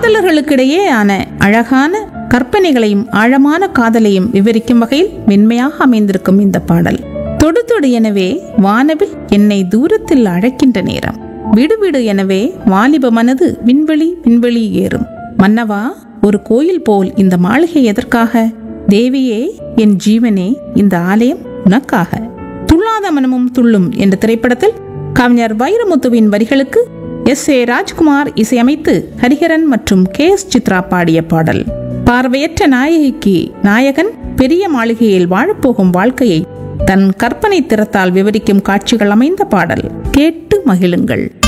காதலர்களுக்கிடையேயான அழகான கற்பனைகளையும் ஆழமான காதலையும் விவரிக்கும் வகையில் மென்மையாக அமைந்திருக்கும் இந்த பாடல் தொடு தொடு எனவே வானவில் என்னை தூரத்தில் அழைக்கின்ற நேரம் விடு விடு எனவே வாலிப மனது விண்வெளி விண்வெளி ஏறும் மன்னவா ஒரு கோயில் போல் இந்த மாளிகை எதற்காக தேவியே என் ஜீவனே இந்த ஆலயம் உனக்காக துள்ளாத மனமும் துள்ளும் என்ற திரைப்படத்தில் கவிஞர் வைரமுத்துவின் வரிகளுக்கு எஸ் ஏ ராஜ்குமார் இசையமைத்து ஹரிஹரன் மற்றும் கே எஸ் சித்ரா பாடிய பாடல் பார்வையற்ற நாயகிக்கு நாயகன் பெரிய மாளிகையில் வாழப்போகும் வாழ்க்கையை தன் கற்பனை திறத்தால் விவரிக்கும் காட்சிகள் அமைந்த பாடல் கேட்டு மகிழுங்கள்